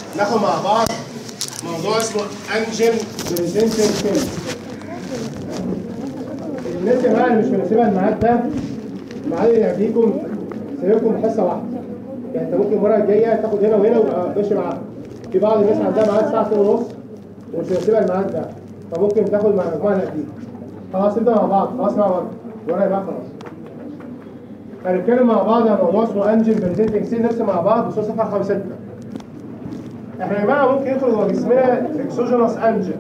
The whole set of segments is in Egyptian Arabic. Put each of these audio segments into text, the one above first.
ناخد مع بعض موضوع اسمه انجن بريزنتنج سيل الناس يا جماعه اللي مش مناسبها الميعاد ده الميعاد اللي يعديكم سيبكم حصه واحده يعني انت ممكن المره الجايه تاخد هنا وهنا ويبقى ماشي معاك في بعض الناس عندها ميعاد الساعه 2 ونص ومش مناسبها الميعاد ده فممكن تاخد مع المجموعه اللي قبليك خلاص نبدا مع بعض خلاص مع بعض ورا بقى خلاص هنتكلم مع بعض عن موضوع اسمه انجن بريزنتنج سيل نرسم مع بعض بصوره صفحه 5 6 احنا يا جماعه ممكن يدخل جوه جسمنا اكسوجينوس انجن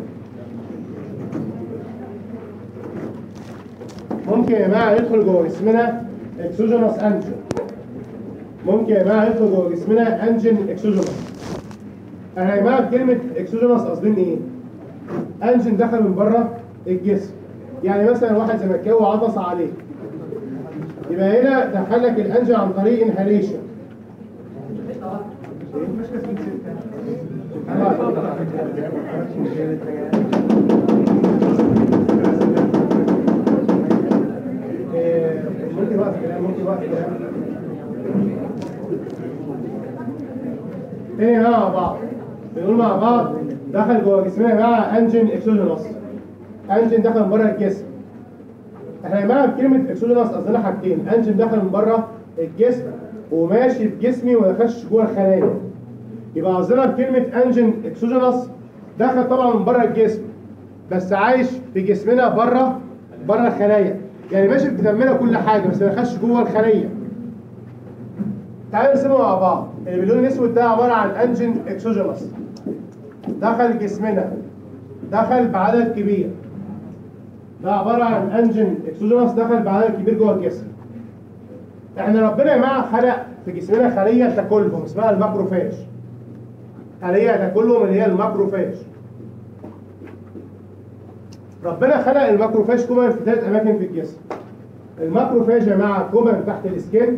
ممكن يا جماعه يدخل جوه جسمنا اكسوجينوس انجن ممكن يا جماعه يدخل جوه جسمنا انجن اكسوجينوس احنا يا جماعه بكلمه اكسوجينوس قاصدين ايه؟ انجن دخل من بره الجسم يعني مثلا واحد زملكاوي عطس عليه يبقى هنا دخل لك الانجن عن طريق انهاليشن ممكن وقت كلام ممكن وقت كلام تاني مع بعض بنقول مع بعض دخل جوه جسمنا يا جماعه انجن اكسوجينوس انجن دخل من بره الجسم احنا يا جماعه بكلمه اكسوجينوس قصدنا حاجتين انجن دخل من بره الجسم وماشي في جسمي وما دخلش جوه الخلايا يبقى قصدنا بكلمه انجن اكسوجينوس دخل طبعا من بره الجسم بس عايش في جسمنا بره بره الخلايا يعني ماشي في دمنا كل حاجه بس ما دخلش جوه الخليه تعالوا نرسمه مع بعض اللي باللون الاسود ده عباره عن انجن اكسوجينوس دخل جسمنا دخل بعدد كبير ده عباره عن انجن اكسوجينوس دخل بعدد كبير جوه الجسم احنا ربنا يا جماعه خلق في جسمنا خليه تاكلهم اسمها الماكروفاج خليه تاكلهم اللي هي الماكروفاج ربنا خلق الماكروفاج كومن في ثلاث اماكن في الجسم الماكروفاج يا جماعه كومن تحت السكن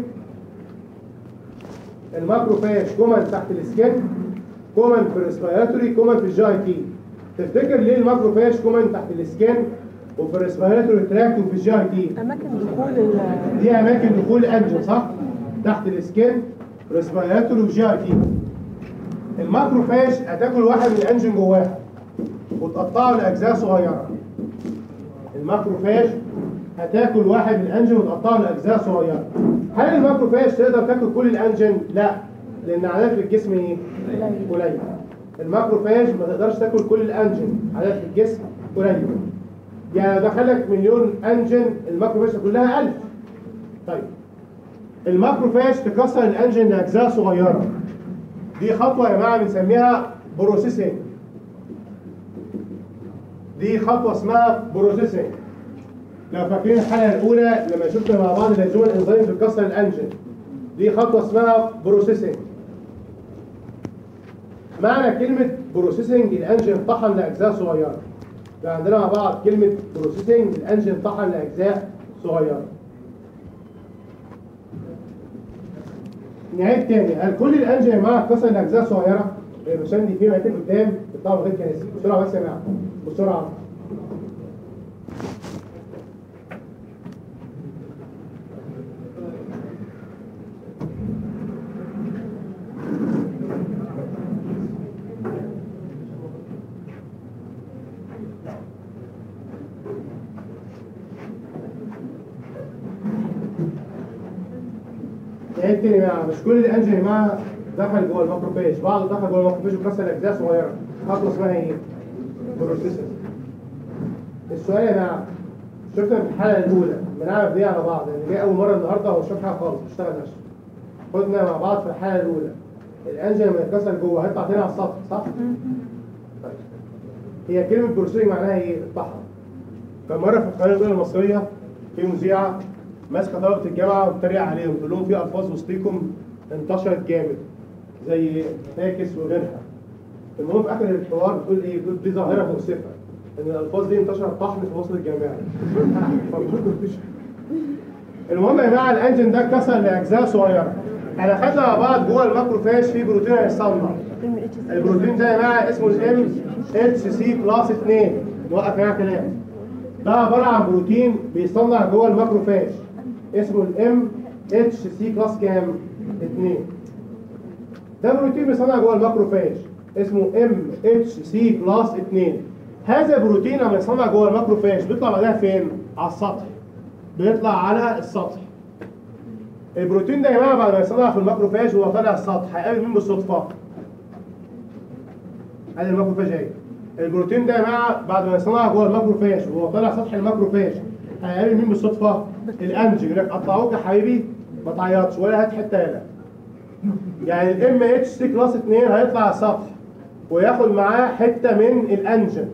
الماكروفاج كومن تحت السكن كومن في الريسبيراتوري كومن في الجي تي تفتكر ليه الماكروفاج كومن تحت السكن وفي الريسبيراتوري تراكت وفي الجي تي اماكن دخول ال- دي اماكن دخول الانجن صح تحت السكن ريسبيراتوري وجي تي الماكروفاج هتاكل واحد من الانجن جواها وتقطعه لاجزاء صغيره الماكروفاج هتاكل واحد من الانجن وتقطعه لاجزاء صغيره هل الماكروفاج تقدر تاكل كل الانجن لا لان عدد في الجسم ايه قليل الماكروفاج ما تقدرش تاكل كل الانجن عدد في الجسم قليل يعني لو دخلك مليون انجن الماكروفاج كلها 1000 طيب الماكروفاج تكسر الانجن لاجزاء صغيره دي خطوه يا جماعه بنسميها بروسيسنج دي خطوه اسمها بروسيسنج لو فاكرين الحلقه الاولى لما شفنا مع بعض الانزيم الانزيم بتكسر الانجن دي خطوه اسمها بروسيسنج معنى كلمه بروسيسنج الانجن طحن لاجزاء صغيره يبقى عندنا مع بعض كلمه بروسيسنج الانجن طحن لاجزاء صغيره نعيد تاني هل كل الانجن يا جماعه اتكسر لاجزاء صغيره؟ عشان دي في مكان قدام بتطلع غير كنسي بسرعه بس يا جماعه بسرعه نعيد تاني يا جماعه مش كل الانجن يا جماعه دخل جوه الماكروفاج بعض دخل جوه الماكروفاج وكسر اجزاء صغيره خطوه اسمها ايه؟ بروسيسنج السؤال يا جماعه شفنا في الحلقه الاولى بنعرف دي على بعض اللي جاي اول مره النهارده هو مش فاهم حاجه خالص مش اشتغل نفسه خدنا مع بعض في الحلقه الاولى الانجن لما يتكسر جوه هيطلع تاني على السطح صح؟ طيب هي كلمه بروسيسنج معناها ايه؟ الطحن كان مره في القناه الاولى المصريه في مذيعه ماسكه طلبه الجامعه وبتريق عليهم تقول لهم في الفاظ وسطيكم انتشرت جامد زي فاكس وغيرها المهم في اخر الحوار بتقول ايه؟ بتقول دي ظاهره مؤسفه ان الالفاظ دي انتشرت طحن في وسط الجامعه المهم يا جماعه الانجن ده اتكسر لاجزاء صغيره احنا خدنا مع بعض جوه الماكروفاج في بروتين هيتصنع البروتين ده يا جماعه اسمه الام اتش سي كلاس 2 نوقف هنا كلام ده عباره عن بروتين بيصنع جوه الماكروفاج اسمه الام اتش سي كلاس كام 2 ده بروتين بيصنع جوه الماكروفاج اسمه ام اتش سي كلاس 2 هذا البروتين لما يصنع جوه الماكروفاج بيطلع بعدها فين؟ على السطح بيطلع على السطح البروتين ده يا جماعه بعد ما يصنع في الماكروفاج وهو طالع السطح هيقابل مين بالصدفه؟ ادي الماكروفاج اهي البروتين ده يا جماعه بعد ما يصنع جوه الماكروفاج وهو طالع سطح الماكروفاج هيقابل مين بالصدفه؟ الانجن يقول لك قطعوك يا حبيبي ما تعيطش ولا هات حته هنا يعني الام اتش سي كلاس 2 هيطلع على السطح وياخد معاه حته من الانجن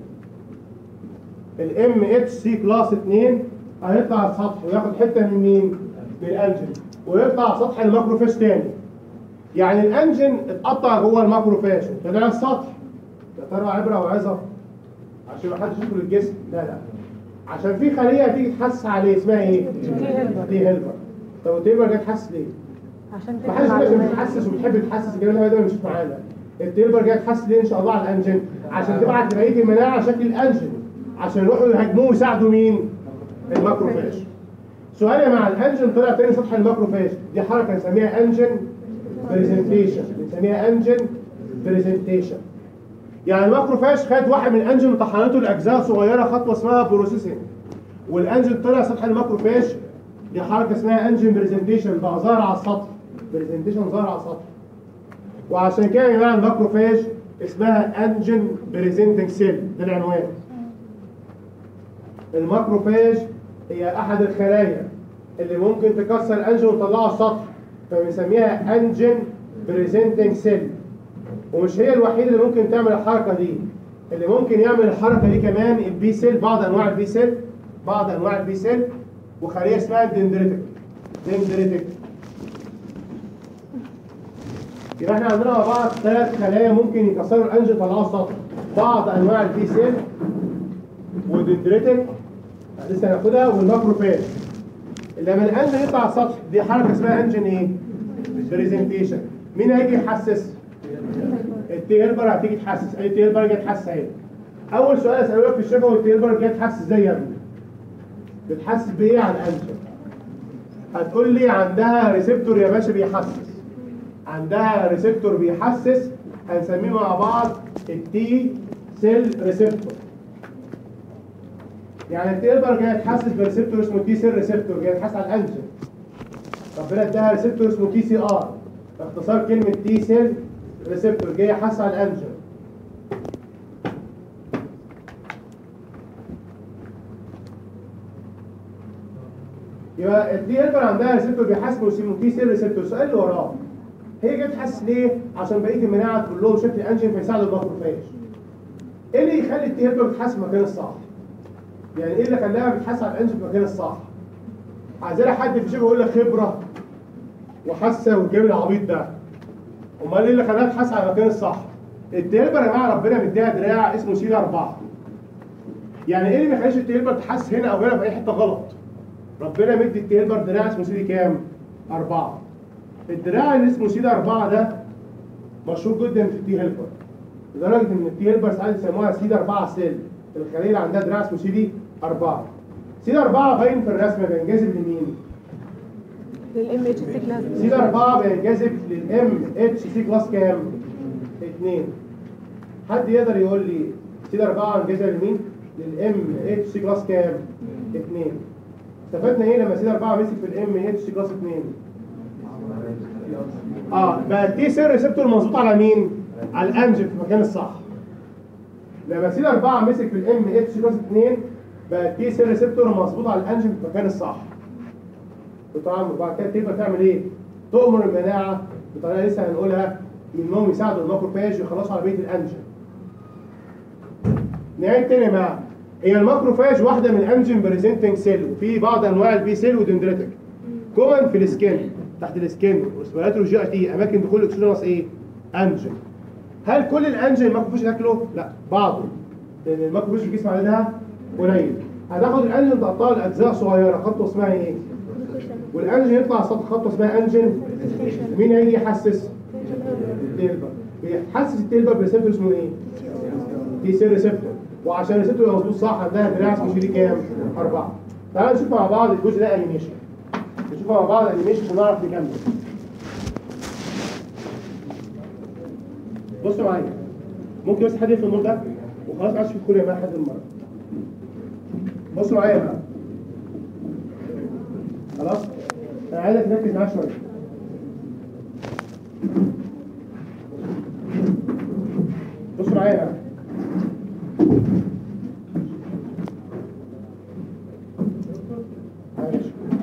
الام اتش سي كلاس 2 هيطلع على السطح وياخد حته من مين؟ من الانجن ويطلع على سطح الماكروفاج تاني يعني الانجن اتقطع جوه الماكروفاج طلع على السطح يا ترى عبره وعظه عشان ما حدش يدخل الجسم لا لا عشان في خليه هتيجي تحسس عليه اسمها ايه؟ هيلبر. دي هيلبر طب التيلبر جاي تحسس ليه؟ عشان ما حدش تفهم لازم معلومات. بتحسس وبتحب تحسس الكلام ده دايما مش معانا التيلبر جاي تحسس ليه ان شاء الله على الانجن عشان تبعت بقيه المناعه على شكل الانجن عشان يروحوا يهاجموه ويساعدوا مين؟ الماكروفاج سؤال يا مع الانجن طلع تاني سطح الماكروفاج دي حركه نسميها انجن برزنتيشن بنسميها انجن برزنتيشن يعني الماكروفاج خد واحد من الانجن وطحنته لاجزاء صغيره خطوه اسمها بروسيسنج والانجن طلع سطح الماكروفاج دي حركه اسمها انجن برزنتيشن بقى ظاهر على السطح برزنتيشن ظاهر على السطح وعشان كده يا جماعه الماكروفاج اسمها انجن بريزنتنج سيل ده العنوان الماكروفاج هي احد الخلايا اللي ممكن تكسر الانجن وتطلعه على السطح فبنسميها انجن بريزنتنج سيل ومش هي الوحيده اللي ممكن تعمل الحركه دي اللي ممكن يعمل الحركه دي كمان البي سيل بعض انواع البي سيل بعض انواع البي سيل وخليه اسمها الدندريتك دندريتك يبقى احنا عندنا مع بعض ثلاث خلايا ممكن يكسروا الانجن يطلعوا السطح بعض انواع البي سيل والدندريتك لسه هناخدها والماكروفاج لما الانجن يطلع على السطح دي حركه اسمها انجن ايه؟ بريزنتيشن مين هيجي يحسس؟ التي هيلبر هتيجي تحسس اي تي هيلبر جاي تحسس اهي اول سؤال اساله لك في الشفا والتي هيلبر جاي تحسس ازاي يا ابني؟ بتحسس بايه على الانجن؟ هتقول لي عندها ريسبتور يا باشا بيحسس عندها ريسبتور بيحسس هنسميه مع بعض التي سيل ريسبتور يعني التيلبر جاي تحسس بريسبتور اسمه تي سيل ريسبتور جاي تحسس على الانجن ربنا اداها ريسبتور اسمه تي سي ار باختصار كلمه تي سيل ريسبتور جاي يحسس على الانجن يبقى الدي هيلبر عندها ريسبتور بيحاسب اسمه تي سيل ريسبتور السؤال اللي وراه هي جايه تحسس ليه؟ عشان بقيه المناعه كلهم شكل انجن فيساعدوا الماكروفاج. ايه اللي يخلي التي هيلبر تتحسس في المكان الصح؟ يعني ايه اللي خلاها بتحسس على الانجن في المكان الصح؟ عايزين حد في شبه يقول لك خبره وحاسه والجيم العبيط ده. امال ايه اللي خلاها تحسس على المكان الصح؟ التي هيلبر يا جماعه ربنا مديها دراع اسمه سي 4 يعني ايه اللي ما يخليش التي هيلبر تحسس هنا او هنا في اي حته غلط؟ ربنا مدي التي هيلبر دراع اسمه سي كام؟ أربعة. الدراع اللي اسمه سيدا أربعة ده مشهور جدا في التي هيلبر لدرجة إن التي هيلبر ساعات يسموها سيدا أربعة سيل الخلية اللي عندها دراع اسمه سيدي أربعة سيدا أربعة باين في الرسمة بينجذب لمين؟ للام اتش سي كلاس سيدا أربعة بينجذب للإم اتش سي كلاس كام؟ اتنين حد يقدر يقول لي سيدا أربعة بينجذب لمين؟ للإم اتش سي كلاس كام؟ اتنين استفدنا إيه لما سيدا أربعة مسك في الإم اتش سي كلاس اتنين؟ اه بقى التي سيل ريسبتور مظبوط على مين؟ على الانجن في المكان الصح. لما سيل 4 مسك في الام اتش كلاس 2 بقى التي سيل ريسبتور مظبوط على الانجن في المكان الصح. وطبعا بعد كده تبقى تعمل ايه؟ تؤمر المناعه بطريقه لسه هنقولها انهم يساعدوا الماكروفاج يخلصوا على بقيه الانجن. نعيد تاني يا جماعه هي الماكروفاج واحده من انجن بريزنتنج سيل وفي بعض انواع البي سيل ودندريتك. كومن في السكين تحت السكين والسبيراتور جي اي تي اماكن دخول الاكسجينوس ايه؟ انجن. هل كل الانجن الماكروفاج تاكله؟ لا بعضه لان الماكروفاج في الجسم عددها قليل. هتاخد الانجن تقطعه لاجزاء صغيره خطوه اسمها ايه؟ والانجن يطلع على سطح خطوه اسمها انجن مين هيجي يحسس؟ التيلبر بيحسس التيلبر بريسبتور اسمه ايه؟ تي سيل ريسبتور وعشان الريسبتور يبقى مظبوط صح عندها دراع اسمه سي دي كام؟ أربعة. تعالوا نشوف مع بعض الجزء ده انيميشن. نشوف مع بعض انيميشن عشان نعرف نكمل. بصوا معايا ممكن بس حد يقفل النور ده وخلاص ما عادش في كل يا جماعه لحد المره بصوا معايا يا جماعه خلاص انا عايزك تركز معايا شويه بصوا معايا يا جماعه معلش.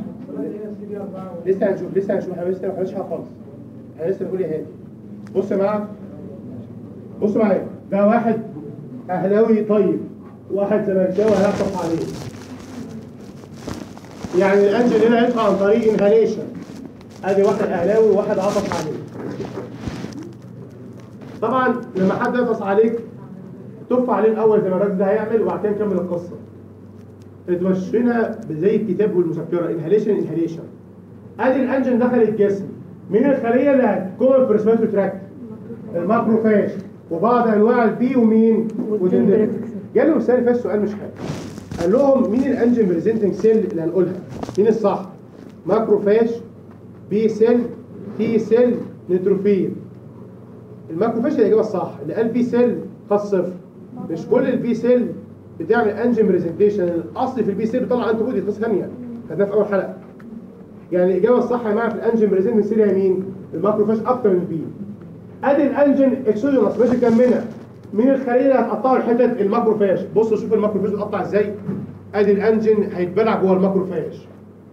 لسه هنشوف لسه هنشوف احنا لسه ما عملناش حاجه خالص احنا لسه بنقول يا هادي بص يا جماعه بص معايا ده واحد اهلاوي طيب واحد زملكاوي هيعطف عليه يعني الانجل هنا هيطلع عن طريق انهاليشن ادي واحد اهلاوي وواحد عطف عليه طبعا لما حد يعطس عليك تف عليه الاول زي ما الراجل ده هيعمل وبعد كده نكمل القصه اتمشينا زي الكتاب والمذكره انهاليشن انهاليشن ادي الانجن دخل الجسم مين الخليه اللي هتكون في ريسبيرتوري تراكت الماكروفاج وبعض انواع البي ومين ودندريك جاله السنه اللي فاتت سؤال مش حلو قال لهم مين الانجن بريزنتنج سيل اللي هنقولها مين الصح ماكروفاج بي سيل تي سيل نيتروفيل الماكروفاج هي الاجابه الصح اللي قال بي سيل خاص صفر مش كل البي سيل بتعمل انجن بريزنتيشن الاصل في البي سيل بيطلع انتي بودي قصه ثانيه خدناها في اول حلقه يعني الاجابه الصح يا جماعه في الانجن بريزنتنج سيل هي مين الماكروفاج اكتر من البي ادي الانجن اكسوجينوس ماشي كمنا مين الخليه اللي هتقطعه الحتت الماكروفاج بصوا شوف الماكروفاج بيتقطع ازاي ادي الانجن هيتبلع جوه الماكروفاج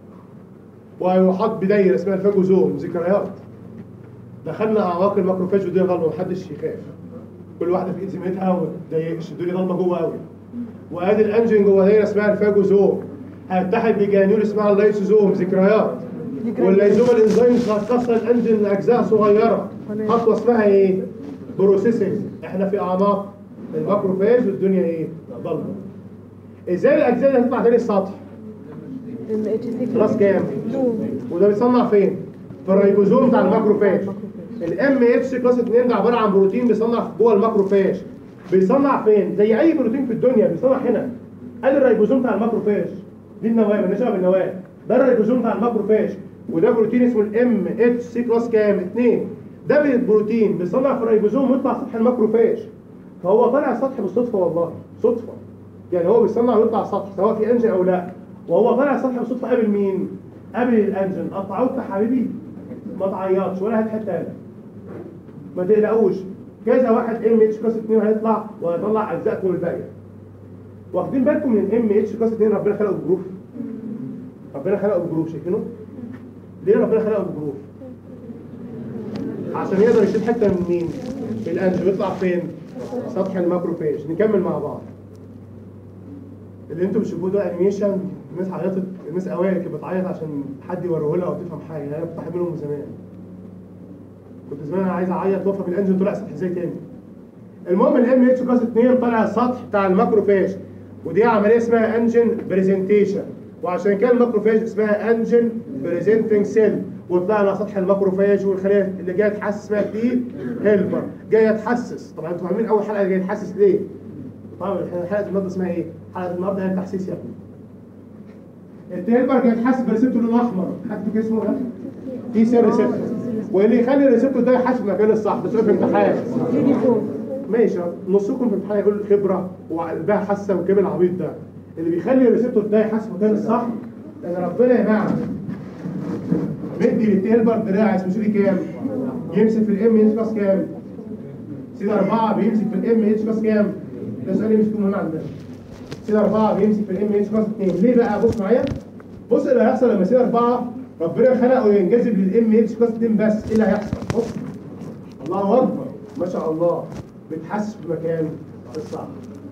وهيحط بدايره اسمها الفاجوزوم ذكريات دخلنا اعماق الماكروفاج ودي ضلمه محدش يخاف كل واحده في ايد زميلتها وما تضايقش الدنيا ضلمه جوه قوي وادي الانجن جوه دايره اسمها الفاجوزوم هيتحد بجانيول اسمها اللايسوزوم ذكريات واللايزوم الانزيمز هتكسر الانجن لاجزاء صغيره خطوه اسمها ايه؟ بروسيسنج احنا في اعماق الماكروفاج والدنيا ايه؟ ضلمه ازاي الاجزاء دي هتطلع تاني السطح؟ ام اتش سي خلاص كام؟ وده بيصنع فين؟ في الريبوزوم بتاع الماكروفاج الام اتش كلاس 2 ده عباره عن بروتين بيصنع جوه الماكروفاج بيصنع فين؟ زي اي بروتين في الدنيا بيصنع هنا ادي الريبوزوم بتاع الماكروفاج دي النواه مالناش دعوه بالنواه ده الريبوزوم بتاع الماكروفاج وده بروتين اسمه الام اتش سي كلاس كام 2 ده بروتين بيصنع في الريبوزوم ويطلع سطح الماكروفاج فهو طالع السطح بالصدفه والله صدفه يعني هو بيصنع ويطلع السطح سواء في انجن او لا وهو طالع السطح بالصدفه قابل مين؟ قابل الانجن قطعوك يا حبيبي ما تعيطش ولا هات حته تاني ما تقلقوش كذا واحد ام اتش كلاس 2 هيطلع وهيطلع اجزاءكم الباقيه واخدين بالكم من ام اتش كلاس 2 ربنا خلقه بجروف ربنا خلقه بجروف شايفينه ليه ربنا خلقه بجروف عشان يقدر يشيل حته من مين من الانجن ويطلع فين سطح الماكروفاج نكمل مع بعض اللي انتوا بتشوفوه ده انيميشن الناس عيطت الناس اوائل كانت بتعيط عشان حد يوريه لها او تفهم حاجه انا كنت حابب منهم زمان كنت زمان انا عايز اعيط وافهم الانجن طلع سطح ازاي تاني المهم الام اتش كلاس 2 طلع السطح بتاع الماكروفاج ودي عمليه اسمها انجن بريزنتيشن وعشان كده الماكروفاج اسمها انجن بريزنتنج سيل وطلع لها سطح الماكروفاج والخليه اللي جايه تحسس اسمها تي هيلبر جايه تحسس طبعا انتوا فاهمين اول حلقه جايه تحسس ليه؟ طبعا حلقه النهارده اسمها ايه؟ حلقه النهارده هي التحسيس يا ابني التي هيلبر جايه تحسس بريسبتور لون احمر حد فاكر اسمه ده؟ تي سيل ريسبتور واللي يخلي الريسبتور ده يحسس في المكان الصح ده سؤال في امتحان دي دي فور ماشي نصكم في الامتحان يقول خبره وقلبها حاسه وكبر العبيط ده اللي بيخلي الريسبتور ده يحس في المكان الصح لان ربنا يا جماعه مدي للتيلبر دراع اسمه سيدي كام؟ يمسك في الام اتش كلاس كام؟ سيدي اربعه بيمسك في الام اتش كلاس كام؟ ده سؤال يمسكه مهم عندنا سيدي اربعه بيمسك في الام اتش كلاس 2 ليه بقى؟ بص معايا بص اللي هيحصل لما سيدي اربعه ربنا خلقه ينجذب للام اتش كلاس 2 بس ايه اللي هيحصل؟ بص الله اكبر ما شاء الله بتحسس في مكان الصح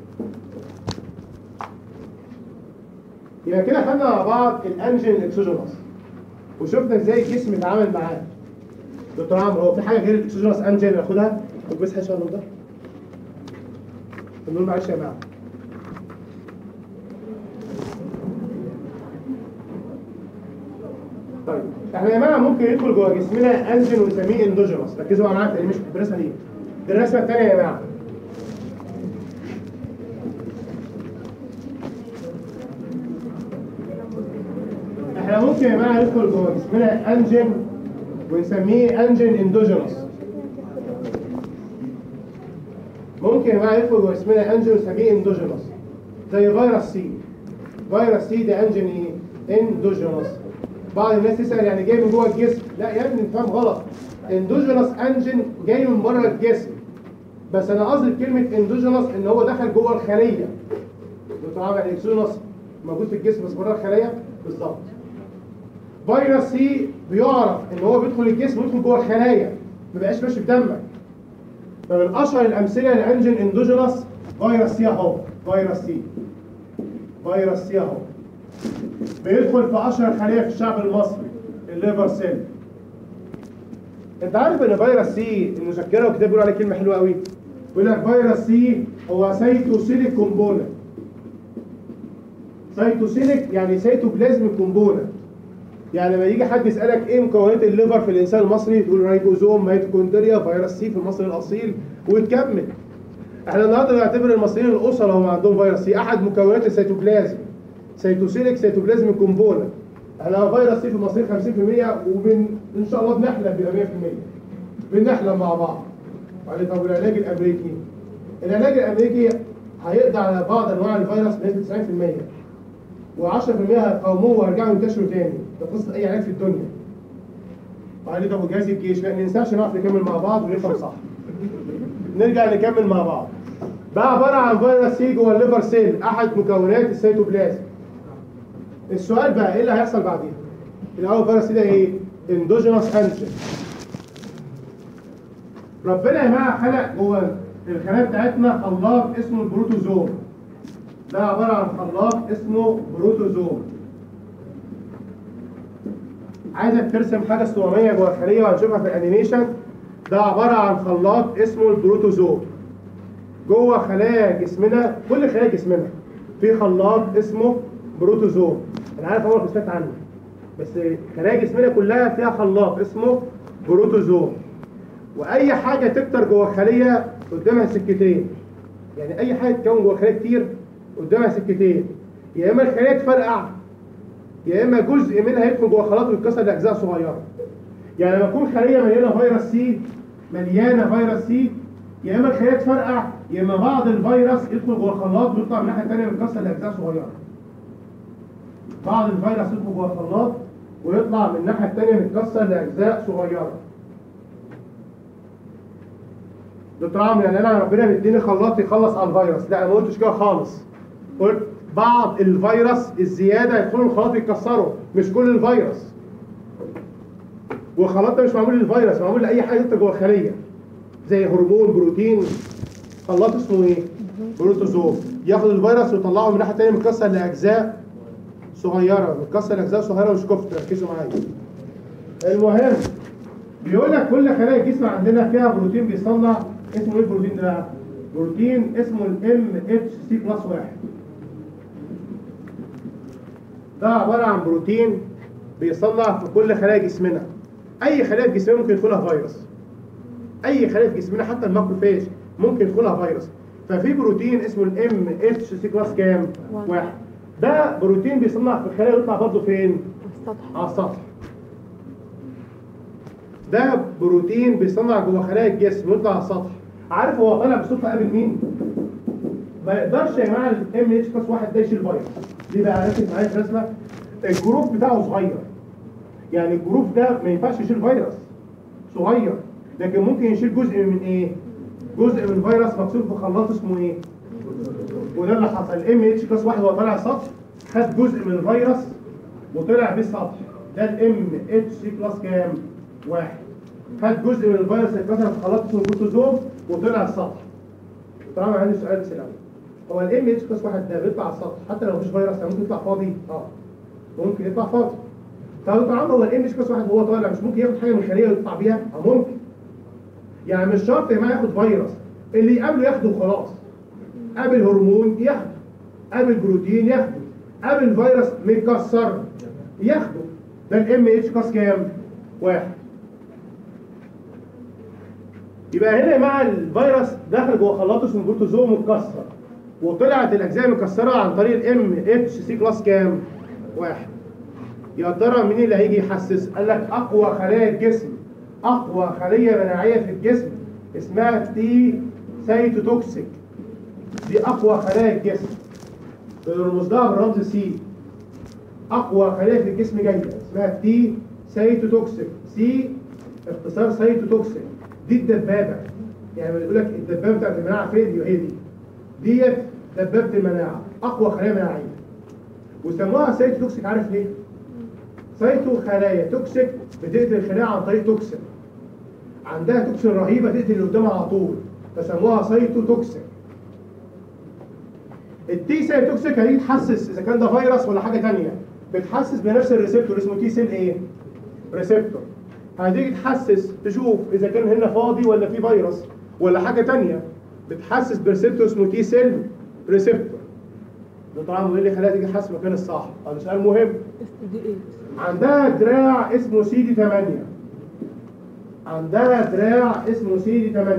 يبقى كده خدنا مع بعض الانجن الاكسوجينوس وشفنا ازاي الجسم بيتعامل معاه دكتور عمرو هو في حاجه غير الاكسوجينوس انجن ناخدها طب بس حاجه النور ده النور معلش يا جماعه طيب احنا يا جماعه ممكن يدخل جوه جسمنا انجن ونسميه اندوجينوس ركزوا معايا في الانيميشن في الرسمه دي دي الرسمه الثانيه يا جماعه احنا ممكن يا جماعه ندخل جوه جسمنا انجن ونسميه انجن اندوجينوس ممكن ممكن يا جماعه يدخل جوه اسمنا انجين نسميه اندوجينوس زي فيروس سي فيروس سي ده انجين ايه؟ اندوجينوس بعض الناس تسال يعني جاي من جوه الجسم لا يا ابني انت فاهم غلط اندوجينوس انجين جاي من بره الجسم بس انا قصدي كلمه اندوجينوس ان هو دخل جوه الخليه دكتور عامل اكسونوس موجود في الجسم بس بره الخليه بالظبط فيروس سي بيعرف ان هو بيدخل الجسم ويدخل جوه الخلايا ما بقاش ماشي في دمك فمن اشهر الامثله لانجين اندوجينوس فيروس سي اهو فيروس سي فيروس سي اهو بيدخل في اشهر خليه في الشعب المصري الليفر سيل انت عارف ان فيروس سي المذكره وكتاب بيقول عليه كلمه حلوه قوي بيقول لك فيروس سي هو سيتوسيليك كومبوننت سيتوسيليك يعني سيتوبلازم كومبوننت يعني لما يجي حد يسالك ايه مكونات الليفر في الانسان المصري تقول رايبوزوم ميتوكوندريا فيروس سي في المصري الاصيل وتكمل احنا النهارده بنعتبر المصريين الاسره هم عندهم فيروس سي احد مكونات السيتوبلازم سيتوسيليك سيتوبلازم كومبوننت احنا فيروس سي في المصريين 50% وبن ان شاء الله بنحلم بيبقى 100% بنحلم مع بعض وبعدين طب والعلاج الامريكي العلاج الامريكي هيقضي على بعض انواع الفيروس بنسبه 90% و10% هيقاوموه ويرجعوا ينتشروا تاني ده قصه اي علاج في الدنيا وبعدين طب وجهاز الجيش لا ما ننساش نعرف نكمل مع بعض ونفهم صح نرجع نكمل مع بعض بقى عباره عن فيروس سي جوه الليفر سيل احد مكونات السيتوبلازم السؤال بقى ايه اللي هيحصل بعديها الاول فيروس سي ده ايه اندوجينوس انجين ربنا يا جماعه خلق جوه الخلايا بتاعتنا خلاط اسمه البروتوزوم ده عباره عن خلاط اسمه بروتوزوم عايزك ترسم حاجه اسطوانيه جوه الخليه وهنشوفها في الانيميشن ده عباره عن خلاط اسمه البروتوزوم جوه خلايا جسمنا كل خلايا جسمنا في خلاط اسمه بروتوزوم انا عارف عمرك ما سمعت عنه بس خلايا جسمنا كلها فيها خلاط اسمه بروتوزوم واي حاجه تكتر جوه خليه قدامها سكتين يعني اي حاجه تكون جوه خليه كتير قدامها سكتين يا اما الخليه تفرقع يا اما جزء منها يدخل جوه خلاط ويتكسر لاجزاء صغيره يعني لما تكون خليه مليانه فيروس سي مليانه فيروس سي يا اما الخليه تفرقع يا اما بعض الفيروس يدخل جوه الخلاط ويطلع من الناحيه الثانيه متكسر لاجزاء صغيره بعض الفيروس يدخل جوه الخلاط ويطلع من الناحيه الثانيه متكسر لاجزاء صغيره دكتور عمرو يعني انا ربنا مديني خلاط يخلص على الفيروس لا انا ما قلتش كده خالص قلت بعض الفيروس الزياده يدخلوا الخلاط يتكسروا مش كل الفيروس والخلاط ده مش معمول للفيروس معمول لاي حاجه تدخل جوه الخليه زي هرمون بروتين خلاط اسمه ايه بروتوزوم ياخد الفيروس ويطلعه من الناحيه الثانيه متكسر لاجزاء صغيره متكسر لاجزاء صغيره مش كفت ركزوا معايا المهم بيقول لك كل خلايا الجسم عندنا فيها بروتين بيصنع اسمه ايه البروتين ده؟ بروتين اسمه الام اتش سي بلس واحد. ده عباره عن بروتين بيصنع في كل خلايا جسمنا. اي خلايا في جسمنا ممكن يدخلها فيروس. اي خلايا في جسمنا حتى الماكروفاج ممكن يدخلها فيروس. ففي بروتين اسمه الام اتش سي بلس كام؟ واحد. واحد. ده بروتين بيصنع في الخلايا ويطلع برضه فين؟ السطح على السطح ده بروتين بيصنع جوه خلايا الجسم ويطلع على السطح عارف هو طالع بالصدفه قابل مين؟ ما يقدرش يا جماعه الام اتش بلس واحد ده يشيل فيروس ليه بقى ركز معايا في الرسمه الجروف بتاعه صغير يعني الجروف ده ما ينفعش يشيل فيروس صغير لكن ممكن يشيل جزء من ايه؟ جزء من فيروس مكسور في خلاط اسمه ايه؟ وده اللي حصل الام اتش بلس واحد وهو طالع السطح خد جزء من الفيروس وطلع بيه السطح ده الام اتش سي بلس كام؟ واحد خد جزء من الفيروس اللي اتكسر في خلاط اسمه البروتوزوم وطلع السطح طبعا عندي سؤال بس الاول هو الام اتش بلس واحد ده بيطلع على السطح حتى لو مفيش فيروس يعني ممكن يطلع فاضي اه ممكن يطلع فاضي طب طبعا هو الام اتش بلس واحد وهو طالع مش ممكن ياخد حاجه من خليه ويطلع بيها اه ممكن يعني مش شرط يا جماعه ياخد فيروس اللي يقابله ياخده وخلاص قابل هرمون ياخده قابل بروتين ياخده قابل فيروس متكسر ياخده ده الام اتش كاس كام؟ واحد يبقى هنا مع الفيروس دخل جوه خلاط اسمه بروتوزوم متكسر وطلعت الاجزاء مكسره عن طريق الام اتش سي كلاس كام؟ واحد يا ترى مين اللي هيجي يحسس؟ قال لك اقوى خلايا الجسم اقوى خليه مناعيه في الجسم اسمها تي سايتوتوكسيك دي اقوى خلايا الجسم بنرمز لها بالرمز سي اقوى خلايا في الجسم جايه اسمها تي سايتوتوكسيك سي اختصار سايتوتوكسيك دي الدبابه يعني بيقول لك الدبابه بتاعت المناعه فين هي دي ديت دبابه المناعه اقوى خلايا مناعيه وسموها سايتوتوكسيك عارف ليه؟ سايتو خلايا توكسيك بتقتل الخلايا عن طريق توكسين عندها توكسين رهيبه تقتل اللي قدامها على طول فسموها سايتو توكسيك التي سيل توكسيك هتيجي تحسس اذا كان ده فيروس ولا حاجه ثانيه بتحسس بنفس الريسبتور اسمه تي سيل ايه؟ ريسبتور هتيجي تحسس تشوف اذا كان هنا فاضي ولا في فيروس ولا حاجه ثانيه بتحسس بريسبتور اسمه تي سيل ريسبتور ده طبعا بيقول لي خليها تيجي تحسس مكان الصح هذا سؤال مهم اس دي ايه عندها دراع اسمه سي دي 8 عندها دراع اسمه سي دي 8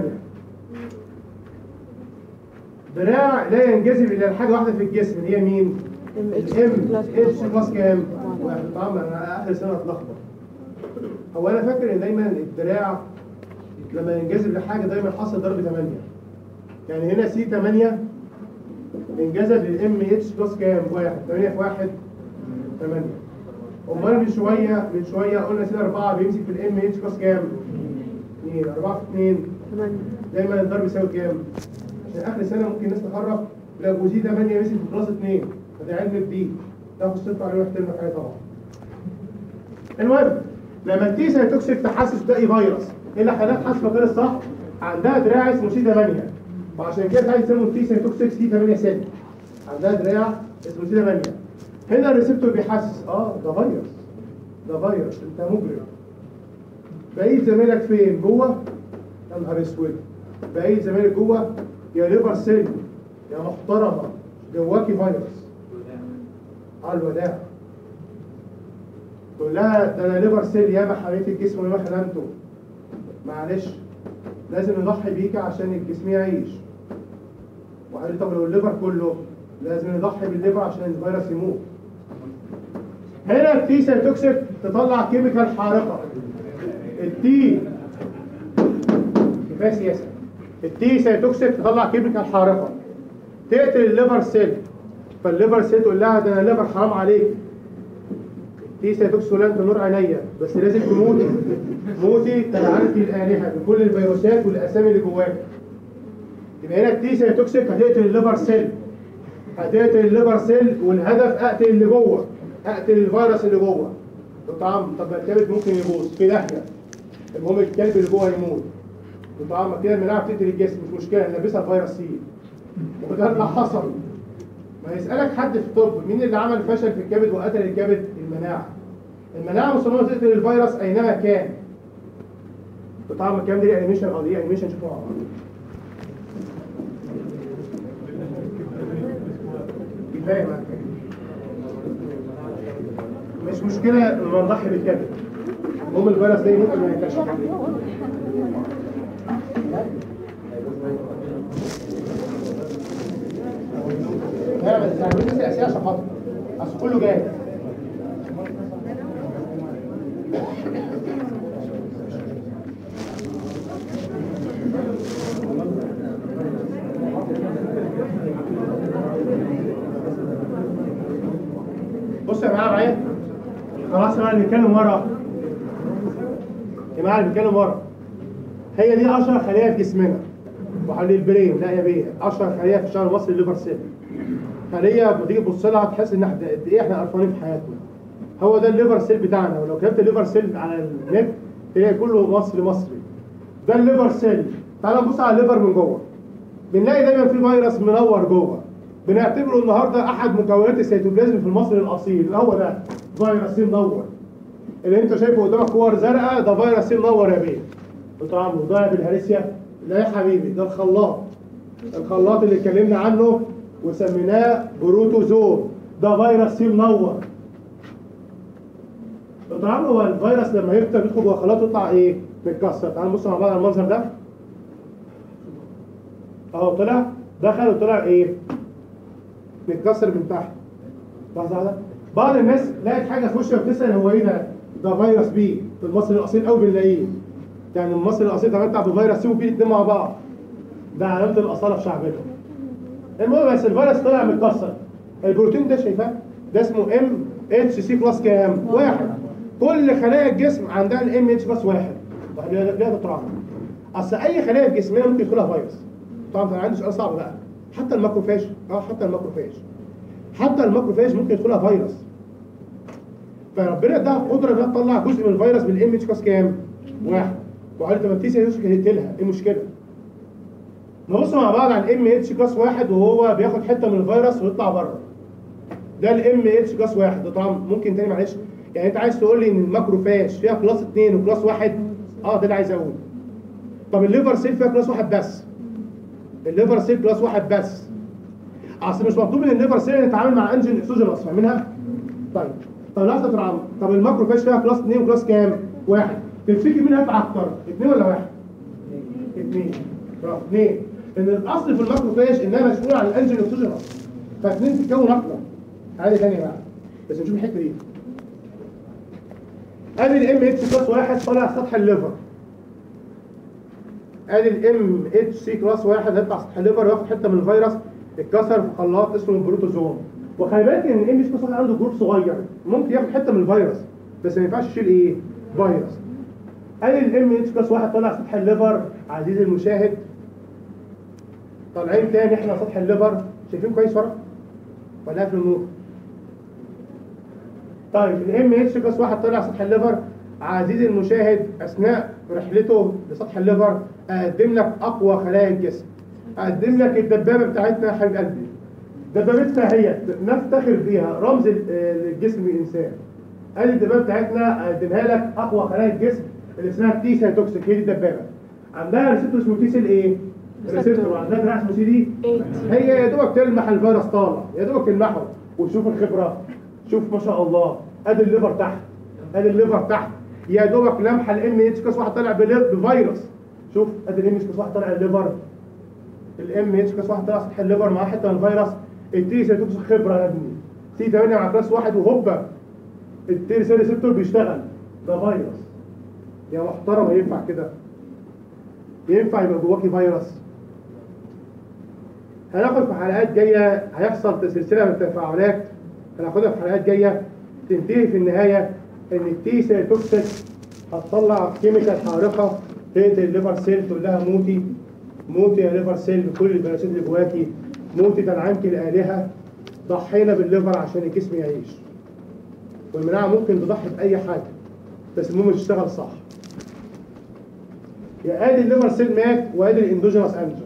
دراع لا ينجذب الى حاجه واحده في الجسم اللي هي مين؟ ام اتش الام كلاس اتش كلاس كام؟ واحد طبعا انا اخر سنه اتلخبط هو انا فاكر ان دايما الدراع لما ينجذب لحاجه دايما حصل ضرب 8 يعني هنا سي 8 انجذب للام اتش بلس كام؟ واحد 8 في 1 8 امال من شويه من شويه قلنا سي 4 بيمسك في الام اتش بلس كام؟ 2 4 في 2 ثمانية دايما الضرب يساوي كام؟ عشان اخر السنه ممكن الناس تخرف لا جوزي 8 مسك في بلس 2 فده علم جديد تاخد صفر عليه واحترم حاجه طبعا. المهم لما التي سيتوكسيك تحسس تلاقي فيروس ايه اللي خلاها تحسس مكان الصح؟ عندها دراع اسمه سي 8 وعشان كده عايز يسموا التي سيتوكسيك سي 8 سن عندها دراع اسمه سي 8 هنا الريسبتور بيحسس اه ده فيروس ده فيروس انت مجرم بقيت زميلك فين جوه يا نهار اسود بقيت زميلك جوه يا ليفر سيل يا محترمه جواكي فيروس على الوداع تقول لها ده انا ليفر سيل ياما حميت الجسم وياما خدمته معلش لازم نضحي بيك عشان الجسم يعيش وقال لي طب لو الليفر كله لازم نضحي بالليفر عشان الفيروس يموت هنا التي سيتوكسيك تطلع كيميكال حارقه التي كفايه سياسه التي سيتوكسيك تطلع كيميكال حارقه تقتل الليفر سيل فالليفر سيل تقول لها ده انا الليفر حرام عليك تي سيتوكسيك تقول لها انت نور عينيا بس لازم تموتي موتي تلعنتي الالهه بكل الفيروسات والاسامي اللي جواك يبقى هنا التي سيتوكسيك هتقتل الليفر سيل هتقتل الليفر سيل والهدف اقتل اللي جوه اقتل الفيروس اللي جوه طبعا طب ما الكبد ممكن يبوظ في داهيه المهم الكلب اللي جوه يموت طبعا كده المناعه بتقتل الجسم مش مشكله نلبسها فيروس سي وده اللي حصل ما يسالك حد في الطب مين اللي عمل فشل في الكبد وقتل الكبد المناعه المناعه مصممه تقتل الفيروس اينما كان طبعا الكلام ده ليه انيميشن اه ليه انيميشن شوفوا مع بعض كفايه بقى مش مشكله لما نضحي بالكبد المهم الفيروس ده ممكن ما ينتشرش لا بس يعني بس اساسيه عشان خاطر اصل كله جاي بص يا جماعه معايا خلاص بقى بنتكلم ورا يا جماعه اللي بنتكلم ورا هي دي 10 خلايا في جسمنا وحوالين البرين لا يا بيه 10 خلايا في الشعر المصري الليفر سيل خليه لما تيجي تبص لها تحس ان احنا قد ايه احنا قرفانين في حياتنا هو ده الليفر سيل بتاعنا ولو كتبت الليفر سيل على النت تلاقي كله مصري مصري ده الليفر سيل تعال نبص على الليفر من جوه بنلاقي دايما في فيروس منور جوه بنعتبره النهارده احد مكونات السيتوبلازم في المصري الاصيل هو ده فيروس سي منور اللي انت شايفه قدامك كور زرقاء ده فيروس سي منور يا بيه طبعا موضوع بالهرسيا لا يا حبيبي ده الخلاط الخلاط اللي اتكلمنا عنه وسميناه بروتوزور ده فيروس سي منور طبعا هو الفيروس لما يكتر يدخل جوه الخلاط يطلع ايه؟ متكسر تعالوا نبص مع بعض على المنظر ده اهو طلع دخل وطلع ايه؟ متكسر من تحت لحظه واحده بعض الناس لقت حاجه في وشها بتسال هو ايه ده؟ ده فيروس بي في المصري الاصيل قوي بنلاقيه يعني المصري الاصيل ده بتاع بفيروس سي وبي الاثنين مع بعض ده علامه الاصاله في شعبنا المهم بس الفيروس طلع متكسر البروتين ده شايفاه ده اسمه ام اتش سي كلاس كام؟ واحد كل خلايا الجسم عندها الام اتش كلاس واحد ليها ليها تتراكم اصل اي خلايا جسميه ممكن يدخلها فيروس طبعا انا عندي سؤال صعب بقى حتى الماكروفاج اه حتى الماكروفاج حتى الماكروفاج ممكن يدخلها فيروس فربنا اداها القدره انها تطلع جزء من الفيروس بالام اتش كلاس كام؟ واحد وقال طب ما التي يوسف هيقتلها ايه المشكله؟ نبص مع بعض على الام اتش كلاس واحد وهو بياخد حته من الفيروس ويطلع بره ده الام اتش كلاس واحد ده طبعا ممكن تاني معلش يعني انت عايز تقول لي ان الماكروفاج فيها كلاس 2 وكلاس واحد اه ده اللي عايز اقوله طب الليفر سيل فيها كلاس واحد بس الليفر سيل كلاس واحد بس اصل مش مطلوب من الليفر سيل يتعامل مع انجن اكسوجينوس فاهمينها؟ طيب طب لحظه العمر طب الماكروفاج فيها كلاس 2 وكلاس كام؟ واحد تفتكر مين هيدفع اكتر؟ اثنين ولا واحد؟ اثنين برافو اثنين ان الاصل في الماكروفاج انها مسؤوله عن الانجن اكسوجينوس فاثنين تتكون اكتر عادي تاني بقى بس نشوف الحته دي ادي الام اتش كلاس واحد طالع سطح الليفر ادي الام اتش سي كلاس واحد هيطلع سطح الليفر وياخد حته من الفيروس اتكسر في خلاط اسمه البروتوزوم وخلي بالك ان الام اتش كلاس واحد عنده جروب صغير ممكن ياخد حته من الفيروس بس ما ينفعش يشيل ايه؟ فيروس ادي الام اتش كلاس واحد طالع سطح الليفر عزيزي المشاهد طالعين تاني احنا سطح الليفر شايفين كويس ورا؟ ولا في النور؟ طيب الام اتش كلاس واحد طلع سطح الليفر عزيزي المشاهد اثناء رحلته لسطح الليفر اقدم لك اقوى خلايا الجسم اقدم لك الدبابه بتاعتنا يا حبيب قلبي دبابتنا هي نفتخر بيها رمز ال- الجسم الانسان ادي الدبابه بتاعتنا اقدمها لك اقوى خلايا الجسم اللي اسمها تي سيتوكسيك هي دي الدبابه عندها ريسبتور اسمه تي سيل ايه؟ ريسبتور عندها دراع اسمه سي دي هي يا دوبك تلمح الفيروس طالع يا دوبك تلمحه وشوف الخبره شوف ما شاء الله ادي الليفر تحت ادي الليفر تحت يا دوبك لمحه الام اتش كاس واحد طالع بليف- بفيروس شوف ادي الام اتش كاس واحد طالع الليفر الام اتش كاس واحد طالع سطح الليفر مع حته من الفيروس التي سيتوكس خبره يا ابني سي 8 مع كلاس واحد وهوبا التي سي ريسبتور بيشتغل ده فيروس يا محترم ينفع كده ينفع يبقى جواكي فيروس هناخد في حلقات جايه هيحصل سلسله من التفاعلات هناخدها في حلقات جايه تنتهي في النهايه ان التي سيل توكسيك هتطلع كيميكال حارقه تقتل الليفر سيل تقول لها موتي موتي يا ليفر سيل بكل البناسات اللي جواكي موتي تنعمك الالهه ضحينا بالليفر عشان الجسم يعيش والمناعه ممكن تضحي باي حاجه بس المهم تشتغل صح يا ادي الليفر سيل مات وادي الاندوجينوس انجن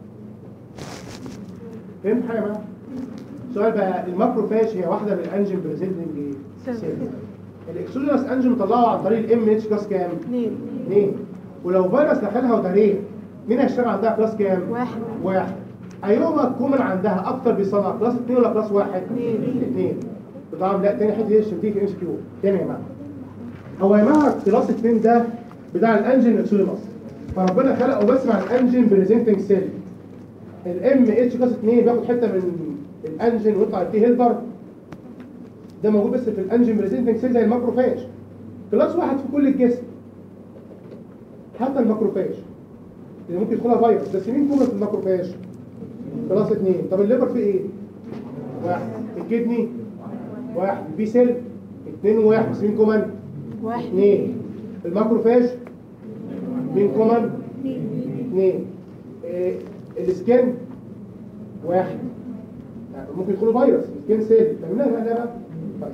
فهمت حاجه بقى؟ السؤال بقى الماكروفاج هي واحده من الانجن بريزنتنج سيل الاكسوجينوس انجن مطلعه عن طريق الام اتش كلاس كام؟ اثنين اثنين ولو فيروس دخلها ودارين مين هيشتغل عندها كلاس كام؟ واحد. واحد ايهما كومن عندها اكتر بيصنع كلاس اثنين ولا كلاس واحد؟ اثنين. اثنين طبعا لا تاني حته دي عشان تيجي في ام اس كيو تاني يا جماعه هو يا جماعه كلاس اثنين ده بتاع الانجن اكسوجينوس فربنا خلقه بس مع الانجن بريزنتنج سيل الام اتش كلاس 2 بياخد حته من الانجن ويطلع التي هيلبر ده موجود بس في الانجن بريزنتنج سيل زي الماكروفاج كلاس واحد في كل الجسم حتى الماكروفاج اللي ممكن يدخلها فيروس بس مين كومن في الماكروفاج؟ كلاس 2 طب الليفر فيه ايه؟ واحد الكدني واحد البي سيل اثنين وواحد بس مين كومن؟ واحد اثنين الماكروفاج مين كومن؟ اثنين إيه السكن واحد يعني ممكن يدخلوا فيروس سكن سيل فاهمين ده بقى؟ طيب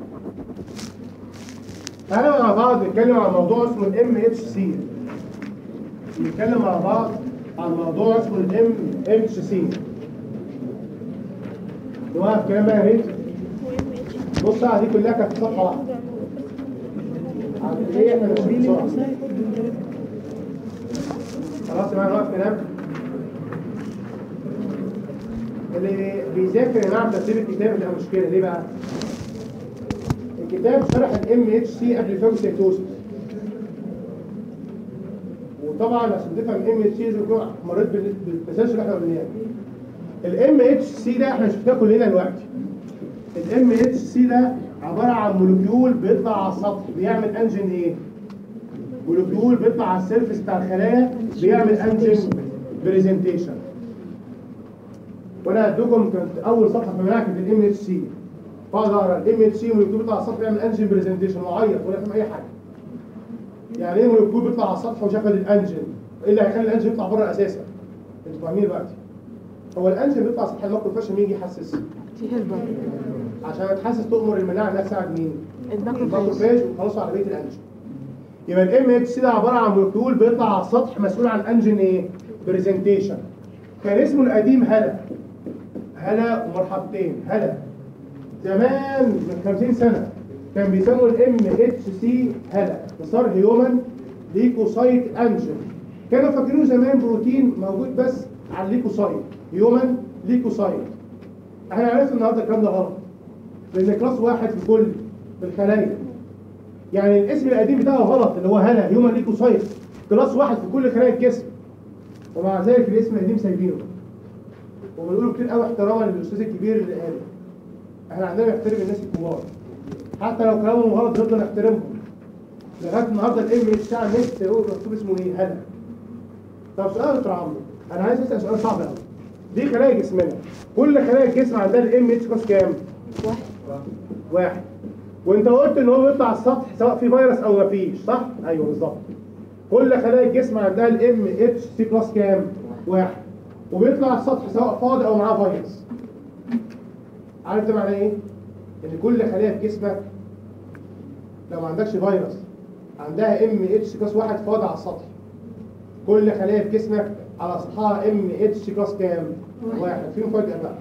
تعالوا مع بعض نتكلم عن موضوع اسمه الام اتش سي نتكلم مع بعض عن موضوع اسمه الام اتش سي نوقف كلام بقى يا ريت بص على دي كلها كانت في صفحه واحده عارف ايه احنا ماشيين بسرعه خلاص يا جماعه نوقف كلام اللي بيذاكر يا جماعه ترتيب الكتاب ده مشكله ليه بقى؟ الكتاب شرح الام اتش سي قبل الفاجوسيتوسيس وطبعا عشان تفهم الام اتش سي لازم تكون مريت بال- بالتسلسل اللي احنا قلناه الام اتش سي ده احنا شفناه كلنا دلوقتي الام اتش سي ده عباره عن مولكيول بيطلع على السطح بيعمل انجن ايه؟ مولكيول بيطلع على السيرفس بتاع الخلايا بيعمل انجن برزنتيشن وانا هديكم كانت اول صفحه في منهج الام اتش سي بقعد اقرا الام اتش سي والمكتوب بيطلع على السطح يعمل انجن برزنتيشن وعيط ولا فاهم اي حاجه يعني ايه مولكيول بيطلع على السطح وشغل الانجن ايه اللي هيخلي الانجن يطلع بره اساسا انتوا فاهمين دلوقتي هو الانجن بيطلع على سطح الماكروفاج مين يجي يحسس تي هيلبر عشان تحسس تؤمر المناعه انها تساعد مين الماكروفاج الماكروفاج وخلاص على بقيه الانجن يبقى الام اتش سي ده عباره عن مولكيول بيطلع على السطح مسؤول عن انجن ايه برزنتيشن كان اسمه القديم هلا هلا ومرحبتين هلا زمان من 50 سنه كان بيسموا الام اتش سي هلا اختصار هيومن ليكوسايت انجن كانوا فاكرينه زمان بروتين موجود بس على الليكوسايت هيومن ليكوسايت احنا عرفنا النهارده الكلام ده غلط لان كلاس واحد في كل في الخلايا يعني الاسم القديم بتاعه غلط اللي هو هلا هيومن ليكوسايت كلاس واحد في كل خلايا الجسم ومع ذلك الاسم القديم سايبينه وبنقوله كتير قوي احتراما للاستاذ الكبير اللي قاله احنا عندنا نحترم الناس الكبار حتى لو كلامهم غلط نفضل نحترمهم لغايه النهارده الام اتش على النت هو مكتوب اسمه ايه هلا طب سؤال يا دكتور عمرو انا عايز اسال سؤال صعب قوي دي خلايا جسمنا كل خلايا الجسم عندها الام اتش كاس كام؟ واحد واحد وانت قلت ان هو بيطلع على السطح سواء في فيروس او ما فيش صح؟ ايوه بالظبط كل خلايا الجسم عندها الام اتش سي بلس كام؟ واحد وبيطلع على السطح سواء فاضي او معاه فيروس عارف ده معناه ايه؟ ان كل خلايا في جسمك لو ما عندكش فيروس عندها ام اتش كلاس واحد فاضي على السطح كل خلايا في جسمك على سطحها ام اتش كلاس كام؟ واحد في مفاجأة بقى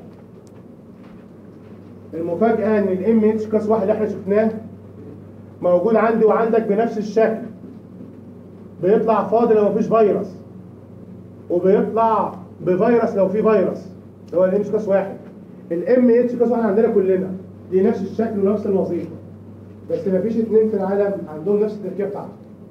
المفاجأة ان الام اتش كلاس واحد اللي احنا شفناه موجود عندي وعندك بنفس الشكل بيطلع فاضي لو مفيش فيروس وبيطلع بفيروس لو في فيروس اللي هو الام اتش كلاس واحد الام اتش كلاس واحد عندنا كلنا دي نفس الشكل ونفس الوظيفة بس مفيش اتنين في العالم عندهم نفس التركيبة بتاعته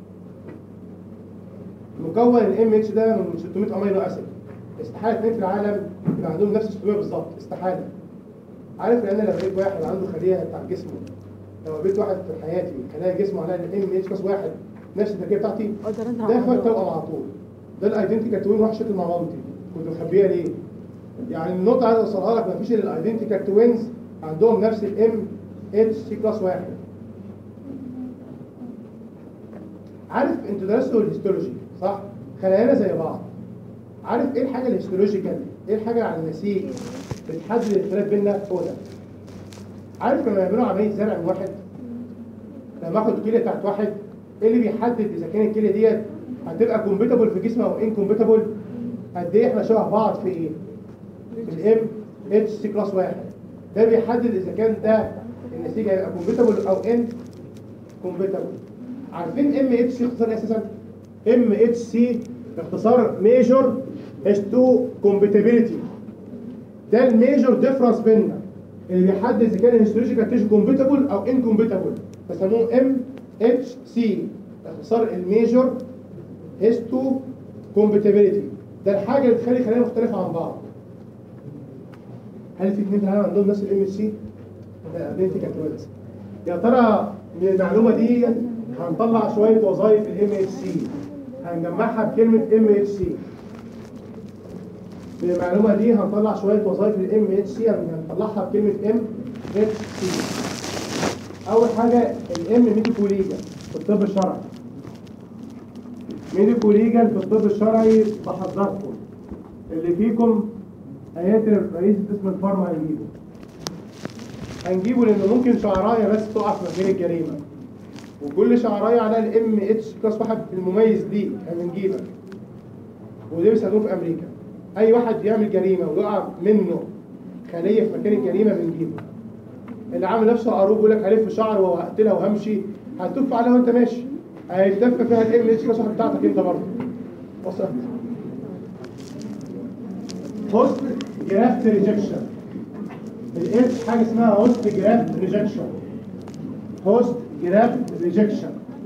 مكون الام اتش ده من 600 امينو اسيد استحاله اثنين في العالم يبقى عندهم نفس السلوك بالظبط استحاله عارف لان لو لقيت واحد عنده خليه بتاع جسمه لو لقيت واحد في حياتي خلايا جسمه عليها الام اتش كاس واحد نفس التركيبه بتاعتي اقدر انزل ده على فرق الموضوع. توأم على طول ده الايدنتيكال توين واحد شكل مع مامتي كنت مخبيها ليه؟ يعني النقطه عايز اوصلها لك مفيش الا الايدنتيكال توينز عندهم نفس الام اتش سي كلاس واحد عارف انتوا درستوا الهيستولوجي صح؟ خلايانا زي بعض عارف ايه الحاجه الهيستولوجيكال؟ ايه الحاجه على النسيج بتحدد الاختلاف بيننا هو ده عارف لما يعملوا عمليه زرع من واحد لما اخد الكليه بتاعت واحد ايه اللي بيحدد اذا كان الكليه ديت هتبقى كومبيتابل في جسمه او انكومبيتابل قد ايه احنا شبه بعض في ايه؟ في الام اتش سي كلاس واحد ده بيحدد اذا كان ده النسيج هيبقى كومبيتابل او ان كومبيتابل عارفين ام اتش سي اختصار إيه اساسا؟ ام اتش سي اختصار ميجور اس 2 كومبيتابيلتي ده الميجور ديفرنس بيننا اللي بيحدد اذا كان الهيستولوجيكال تيشو كومبيتابل او انكومبيتابل فسموه ام اتش سي اختصار الميجور هيستو كومبيتابيلتي ده الحاجه اللي تخلي خلايا مختلفه عن بعض هل في اثنين في العالم عندهم نفس الام اتش سي؟ لا ايدنتيكال توينز يا ترى من المعلومه دي هنطلع شويه وظائف الام اتش سي هنجمعها بكلمه ام اتش سي من المعلومه دي هنطلع شويه وظائف الام اتش سي هنطلعها بكلمه ام اتش سي اول حاجه الام ميديكوليجا في الطب الشرعي ميديكوليجا في الطب الشرعي بحذركم اللي فيكم هيقتل رئيس قسم الفارما هنجيبه هنجيبه لانه ممكن شعرايه بس تقع في مكان الجريمه وكل شعرايه عليها الام اتش كلاس واحد المميز ليه هنجيبك وده بيستخدموه في امريكا اي واحد يعمل جريمه ويقع منه خليه في مكان الجريمه بنجيبه اللي عامل نفسه قاروب يقول لك هلف شعر وهقتلها وهمشي هتلف عليها وانت ماشي هيتلف فيها الام اتش كلاس واحد بتاعتك انت برضه وصل هوست جرافت ريجكشن الاتش حاجه اسمها هوست جرافت ريجكشن هوست جرافت ريجكشن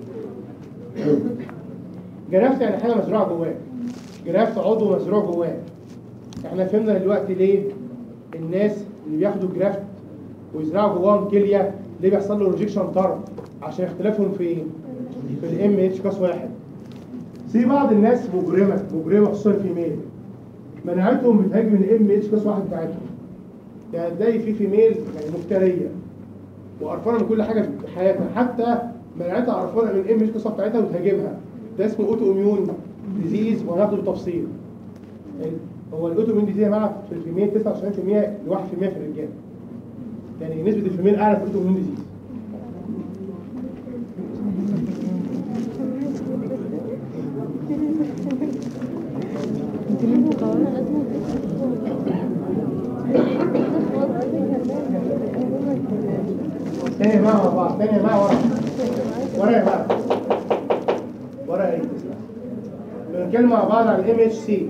جرافت يعني حاجه مزروعه جواك جرافت عضو مزروع جواك احنا فهمنا دلوقتي ليه الناس اللي بياخدوا جرافت ويزرعوا جواهم كليه ليه بيحصل له ريجكشن طرف عشان اختلافهم في ايه؟ في الام اتش كاس واحد في بعض الناس مجرمه مجرمه خصوصا الفيميل مناعتهم بتهاجم الام اتش كلاس واحد بتاعتهم يعني تلاقي في فيميل يعني مفتريه وقرفانه من كل حاجه في حياتها حتى مناعتها قرفانه من الام اتش كلاس بتاعتها وتهاجمها ده اسمه اوتو اميون ديزيز وهناخده بالتفصيل يعني هو الاوتو اميون ديزيز يا جماعه في الفيميل 99% ل 1% في الرجال يعني نسبه الفيميل اعلى في الاوتو اميون ديزيز تاني مع بعض تاني مع ورا ورا يا بقى ورا ايه بنتكلم مع بعض عن الام اتش سي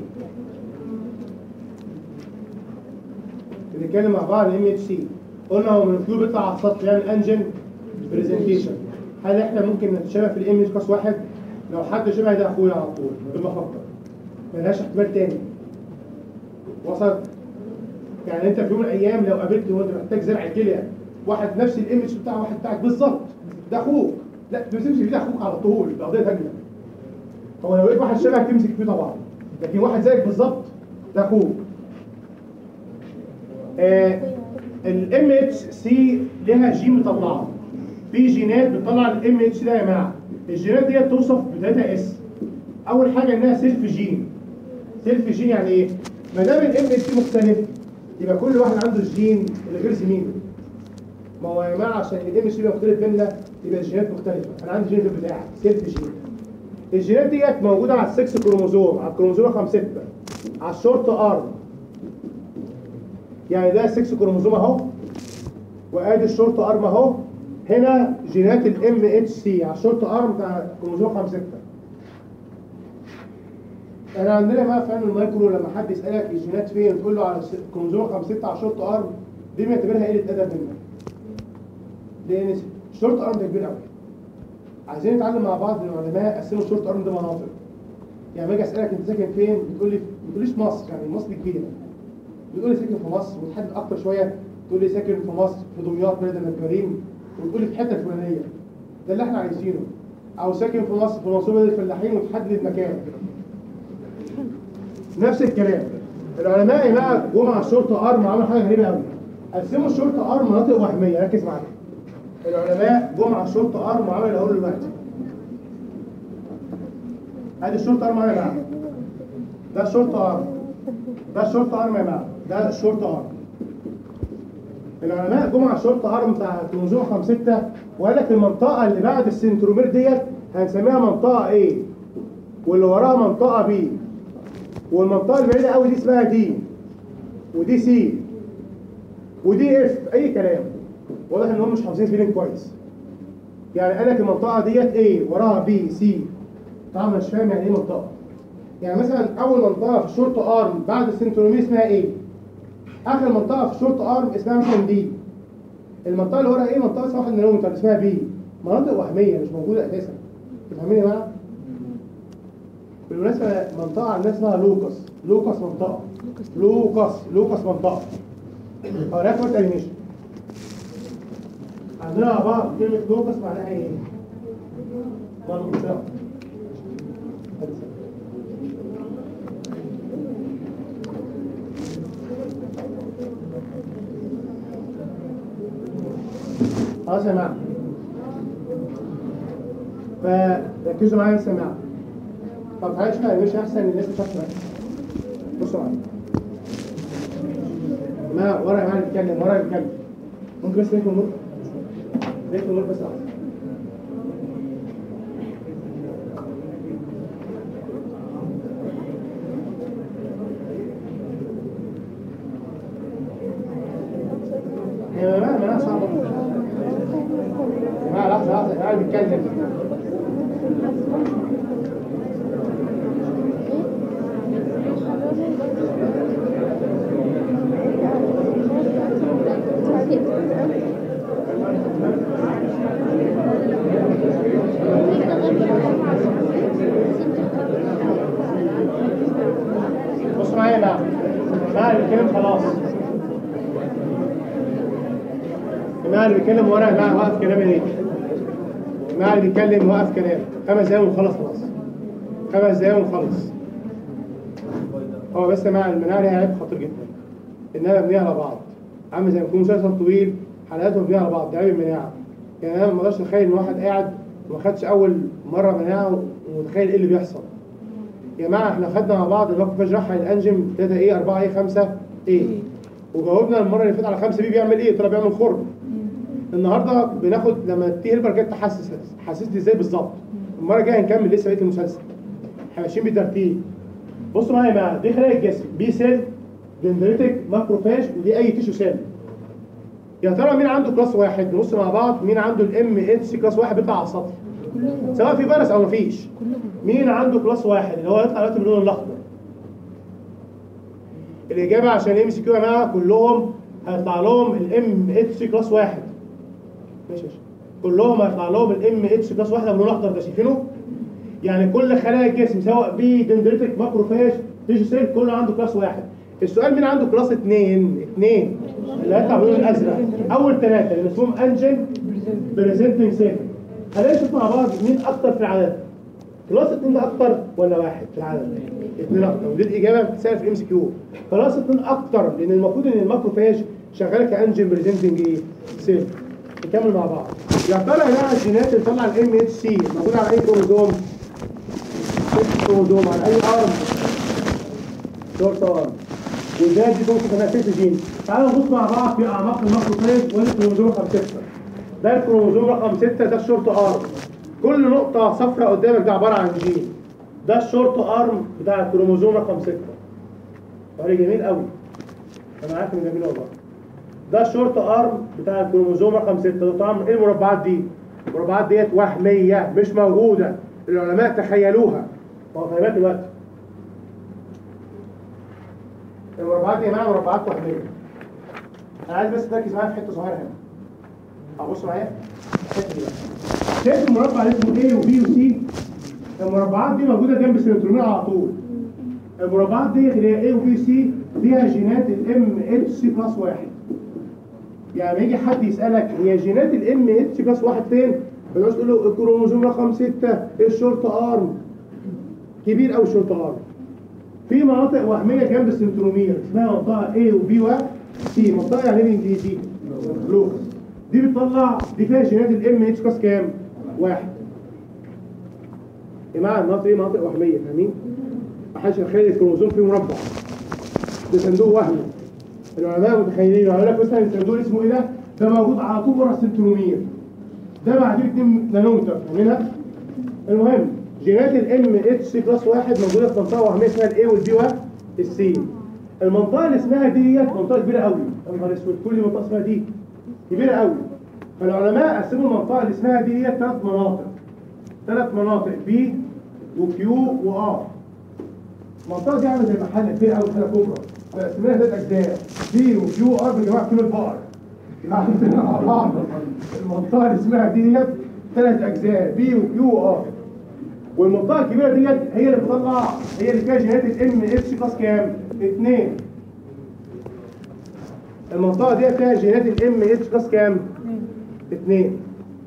بنتكلم مع بعض عن الام اتش سي قلنا هو من الفلو بيطلع على السطح يعمل انجن برزنتيشن هل احنا ممكن نتشابه في الام اتش كلاس واحد لو حد شبه ده اخويا على طول بدون ما افكر ملهاش احتمال تاني وصل يعني انت في يوم من الايام لو قابلت وانت محتاج زرع كليه واحد نفس الايمج بتاع واحد بتاعك بالظبط ده اخوك لا ما تمسكش في ده اخوك على طول ده قضيه ثانيه هو لو لقيت واحد شبهك تمسك فيه طبعا لكن واحد زيك بالظبط ده اخوك الام اتش سي لها جين مطلعه في جينات بتطلع الام اتش ده يا جماعه الجينات ديت توصف بثلاثه اس اول حاجه انها سيلف جين سيلف جين يعني ايه ما دام الام اتش مختلف يبقى كل واحد عنده الجين اللي غير زميله ما هو يا جماعه عشان الام اتش يبقى مختلف بيننا يبقى الجينات مختلفه انا عندي جين بتاعي سيلف جين الجينات ديت موجوده على السكس كروموزوم على الكروموزوم رقم 6 على الشورت ارم يعني ده السكس كروموزوم اهو وادي الشورت ارم اهو هنا جينات الام اتش سي على الشورت ارم بتاع الكروموزوم رقم 6 احنا عندنا بقى في علم المايكرو لما حد يسالك الجينات فين تقول له على الكروموزوم رقم 6 على الشورت ارم دي بنعتبرها قله ادب منك لان الشورت ارم ده كبير قوي عايزين نتعلم مع بعض العلماء قسموا الشورت ارم ده مناطق يعني لما اجي اسالك انت ساكن فين بتقول لي ما تقوليش مصر يعني مصر كبيره بتقول لي ساكن في مصر وتحدد اكتر شويه تقول لي ساكن في مصر في دمياط بلد الكريم وتقول لي في الحته الفلانيه ده اللي احنا عايزينه او ساكن في مصر في منصوبه الفلاحين وتحدد المكان نفس الكلام العلماء بقى جم على الشرطه ارم عملوا حاجه غريبه قوي قسموا الشرطه ارم مناطق وهميه ركز معايا العلماء جم على الشرطه ارم وعملوا اللي هقوله دلوقتي ادي الشرطه ارم يا جماعه ده الشرطه ارم ده الشرطه ارم يا جماعه ده الشرطه ارم العلماء جم على الشرطه ارم بتاع كروموزوم رقم 6 وقال لك المنطقه اللي بعد السنترومير ديت هنسميها منطقه ايه واللي وراها منطقه بي والمنطقه البعيده قوي دي اسمها دي ودي سي ودي اف اي كلام واضح ان هم مش حافظين فيلم كويس يعني قال لك المنطقه ديت ايه وراها بي سي طبعا مش فاهم يعني ايه منطقه يعني مثلا اول منطقه في الشورت ارم بعد السنترومير اسمها ايه اخر منطقه في الشورت ارم اسمها مثلا دي المنطقه اللي وراها ايه منطقه اسمها واحد نانومتر اسمها بي مناطق وهميه مش موجوده اساسا تفهميني يا جماعه بالمناسبه منطقه عندنا اسمها لوكاس لوكاس منطقه لوكاس لوكاس منطقه هوريك وقت انيميشن عندنا مع بعض كلمه لوكاس معناها ايه؟ منطقه خلاص يا جماعه فركزوا معايا بس يا جماعه طب تعالى شوف مش احسن الناس مش احسن بصوا معايا ما ورا يا معلم بيتكلم ورا بيتكلم ممكن بس نقفل النور نقفل النور بس لحظه يا جماعه ما صعبه يا جماعه لحظه لحظه يا جماعه بيتكلم بص معايا بقى بقى اللي بيتكلم خلاص الجماعة اللي بيتكلم ورا بقى وقف كلام ليه؟ الجماعة اللي بيتكلم وقف كلام خمس دقايق ونخلص خلاص خمس دقايق ونخلص هو بس يا جماعه المناعه ليها عيب خطير جدا انها مبنيه على بعض عامل زي ما يكون مسلسل طويل حلقاته مبنيه على بعض ده عيب المناعه يعني انا ما اقدرش اتخيل ان واحد قاعد وما خدش اول مره مناعه ومتخيل ايه اللي بيحصل يا جماعه احنا خدنا مع بعض الماكروفاج راح الانجم 3 ايه 4 ايه 5 ايه وجاوبنا المره اللي فاتت على 5 بي بيعمل ايه طلع بيعمل خرم النهارده بناخد لما التي هيلبر جت تحسس حسسني ازاي بالظبط المره الجايه هنكمل لسه بقيه المسلسل احنا ماشيين بترتيب بصوا معايا يا جماعه دي خلايا الجسم بي سيل دندريتك ماكروفاج ودي اي تيشو سيل يا ترى مين عنده كلاس واحد نبص مع بعض مين عنده الام اتش كلاس واحد بيطلع على السطح سواء في فيروس او مفيش مين عنده كلاس واحد اللي هو يطلع دلوقتي باللون الاخضر الاجابه عشان ام سي كيو يا جماعه كلهم هيطلع لهم الام اتش كلاس واحد ماشي ماشي كلهم هيطلع لهم الام اتش كلاس واحد باللون الاخضر ده شايفينه يعني كل خلايا الجسم سواء بي دندريتك ماكروفاج تيشو سيل كله عنده كلاس واحد السؤال مين عنده كلاس اثنين اثنين اللي هيطلع باللون الازرق اول ثلاثه اللي اسمهم انجن بريزنتنج سيل هنلاقي شوف مع بعض مين اكتر في العدد كلاس اثنين ده اكتر ولا واحد في العدد اثنين اكتر ودي الاجابه بتتسال في الام سي كيو كلاس اثنين اكتر لان المفروض ان الماكروفاج شغاله كانجن بريزنتنج ايه سيل نكمل مع بعض يا ترى يا جماعه الجينات اللي بتطلع الام اتش سي موجوده على اي كروموزوم كروموزوم على اي ارم شورت ارم وده دي توصف انها ست جين تعالوا نبص مع بعض في اعماق الماكروفاج وادي الكروموزوم رقم 6 ده الكروموزوم رقم 6 ده الشورت ارم كل نقطه صفراء قدامك ده عباره عن جين ده الشورت ارم بتاع الكروموزوم رقم 6 فرق جميل قوي انا عارف انه جميل والله ده الشورت ارم بتاع الكروموزوم رقم 6 ده طبعا ايه المربعات دي؟ المربعات ديت وهميه مش موجوده العلماء تخيلوها هو فاهمات دلوقتي المربعات دي يا جماعه مربعات وهميه انا عايز بس تركز معايا في حته صغيره هنا ابص معايا الحته دي بقى شايف المربع اللي اسمه A وB وC المربعات دي موجوده جنب السنترومير على طول المربعات دي اللي هي A وB وC فيها جينات الام اتش سي بلس واحد يعني يجي حد يسالك هي جينات الام اتش بلس واحد فين؟ ما تقعدش تقول له الكروموزوم رقم 6 الشورت ارم كبير قوي الشورت ارم في مناطق وهميه جنب السنترومير اسمها منطقه A وB وC منطقه يعني ايه بالانجليزي؟ لوكس دي بتطلع دي فيها جينات الام اتش كلاس كام؟ واحد يا جماعه المناطق دي مناطق وهميه فاهمين؟ محدش يتخيل الكروموزوم فيه مربع ده صندوق وهمي العلماء متخيلين يقول لك مثلا الصندوق اسمه ايه ده؟ ده موجود على طول ورا السنترومير ده بعدين 2 نانومتر فاهمينها؟ المهم جينات الام اتش سي بلس واحد موجوده في منطقه وهميه اسمها الاي والبي والسي المنطقه اللي اسمها ديت منطقه كبيره قوي يا نهار اسود كل منطقه اسمها دي كبيره قوي فالعلماء قسموا المنطقه اللي اسمها دي ديت ثلاث مناطق ثلاث مناطق بي وكيو وار المنطقه دي عامله زي محل كبير قوي محل كبرى فقسمناها ثلاث اجزاء بي وكيو ار بجماعه كيلو البقر عندنا مع بعض المنطقه اللي اسمها دي ديت ثلاث اجزاء بي وكيو وار والمنطقه الكبيره ديت هي اللي بتطلع هي اللي فيها جينات الام اتش كلاس كام؟ اثنين المنطقه ديت فيها جينات الام اتش كلاس كام؟ اثنين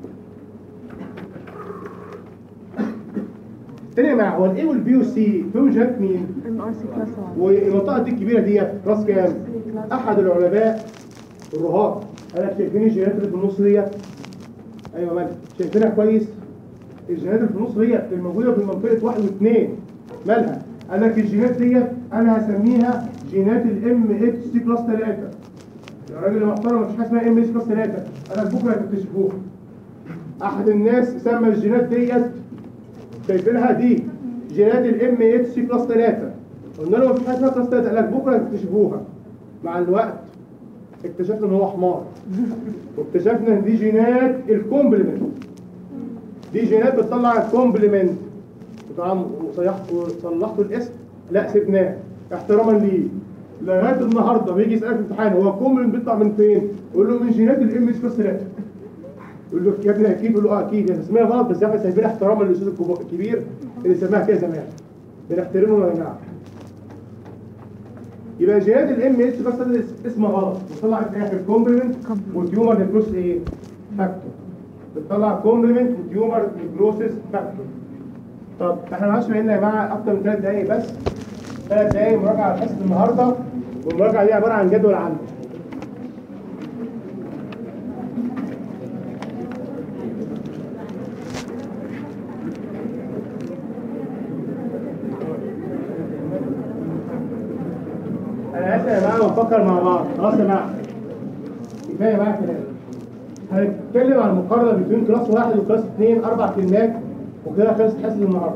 تاني يا جماعه هو الاي والبي والسي فيهم جينات مين؟ ام ار سي كلاس 1 والمنطقه دي الكبيره ديت كلاس كام؟ احد العلماء الرهاب قال لك شايفين الجينات اللي في النص ديت؟ ايوه مالك شايفينها كويس؟ الجينات اللي في النص ديت الموجوده في منطقه واحد واثنين مالها؟ قال لك الجينات ديت انا هسميها جينات الام اتش سي كلاس 3 يا راجل يا محترم مفيش حاجه اسمها ام اتش كلاس 3 انا بكره هتكتشفوها احد الناس سمى الجينات ديت شايفينها دي جينات الام اتش سي كلاس 3 قلنا له مفيش حاجه اسمها كلاس 3 قال لك بكره هتكتشفوها مع الوقت اكتشفنا ان هو حمار واكتشفنا ان دي جينات الكومبلمنت دي جينات بتطلع الكومبلمنت طبعا وصيحت وصلحتوا الاسم لا سيبناه احتراما ليه لغايه النهارده بيجي يسالك في الامتحان هو الكومبلمنت بيطلع من فين؟ يقول له من جينات الام اتش كلاس 3 يقول له يا ابني اكيد يقول له اه اكيد هي تسميها غلط بس احنا سايبين احتراما للاستاذ الكبو- الكبير اللي سماها كده زمان بنحترمه يا جماعه يبقى جينات الام اتش بس اسمها غلط بتطلع في الاخر كومبلمنت وتيومر نيكروس ايه؟ فاكتور بتطلع كومبلمنت وتيومر نيكروسيس فاكتور طب احنا معاش بقينا يا جماعه اكتر من ثلاث دقايق بس ثلاث دقايق مراجعه على حصه النهارده والمراجعه دي عباره عن جدول عام انا اسف يا جماعه ونفكر مع بعض خلاص يا جماعه كفايه بقى كلام هنتكلم عن المقارنه بين كلاس واحد وكلاس اثنين اربع كلمات وكده خلصت حصه النهارده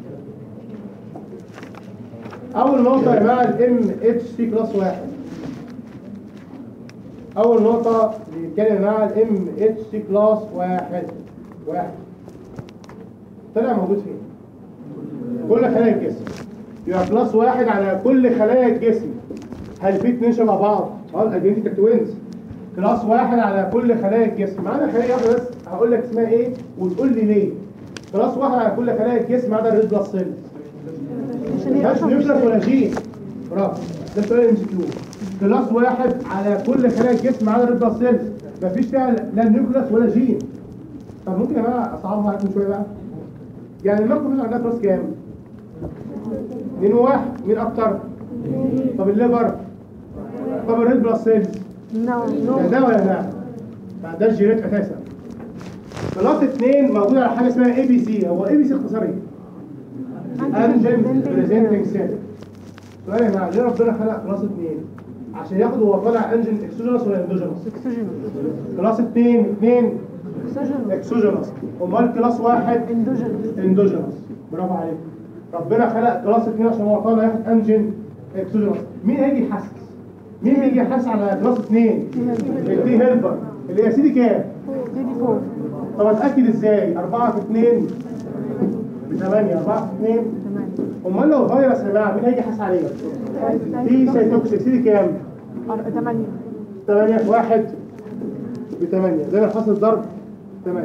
اول نقطه يا جماعه الام اتش سي كلاس واحد اول نقطه بنتكلم يا جماعه الام اتش سي كلاس واحد واحد طلع موجود فين كل خلايا الجسم يبقى كلاس واحد على كل خلايا الجسم هل في اتنين شبه بعض؟ اه الايدنتيكال توينز كلاس واحد على كل خلايا الجسم معانا خليه واحده بس هقول لك اسمها ايه وتقول لي ليه كلاس واحد على كل خلايا الجسم ما عدا الريد بلاد سيلز عشان هي ماشي اصلا مش نيوكلاس ولا جين برافو ده سؤال ام سي كيو كلاس واحد على كل خلايا الجسم ما عدا الريد بلاد سيلز مفيش فيها لا نيوكلاس ولا جين طب ممكن يا جماعه اصعبها عليكم شويه بقى يعني الماكروفيج عندها كلاس كام؟ 2 وواحد مين اكتر؟ طب الليفر طب الريد بلاد سيلز نو ده ده ولا ده؟ ما عندهاش جينات اساسا كلاس اثنين موجود على حاجه اسمها اي بي سي هو اي بي سي اختصار ايه؟ انجن بريزنتنج سيل سؤال يا جماعه ليه ربنا خلق كلاس اثنين؟ عشان ياخد هو طالع انجن اكسوجينوس ولا اندوجينوس؟ اكسجين كلاس اثنين اثنين اكسجين اكسوجينوس امال كلاس واحد اندوجين اندوجينوس برافو عليك ربنا خلق كلاس اثنين عشان هو طالع ياخد انجن اكسوجينوس مين هيجي يحسس؟ مين هيجي يحسس على كلاس اثنين؟ التي هيلبر اللي هي سي دي كام؟ دي دي فور طب اتاكد ازاي 4 في 2 ب 8 4 في 2 تمام امال لو فيروس يا جماعه مين هيجي يحس عليه في سيتوكسيك سي كام أر- تمانية 8 في 1 ب 8 زي ما حصل ضرب 8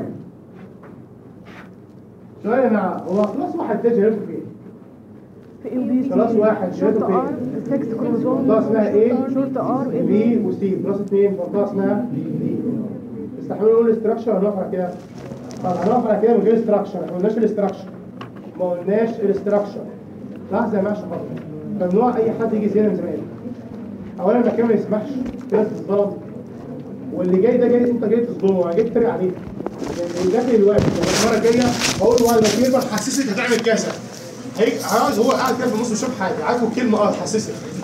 سؤال يا جماعه هو خلاص واحد ده جريته فين في ام بي سي خلاص واحد شورت شريطه ار فين 6 كروموزوم منطقه اسمها ايه شورت ار ام بي وسي بلس 2 منطقه اسمها دي استحملوا نقول الاستراكشر ولا نقف على كده طب هنقف على كده من غير استراكشر ما قلناش الاستراكشر ما قلناش الاستراكشر لحظه يا ماشي خالص ممنوع اي حد يجي زياده من زمان اولا المكان ما يسمحش في ناس تتظلم واللي جاي ده جاي انت جاي تصدمه انا جاي تتريق عليه يعني اللي داخل دلوقتي المره الجايه هقول له لما تكبر حسسك هتعمل كذا هيك عاوز هو قاعد كده في النص بيشوف حاجه عاجبه كلمه اه تحسسك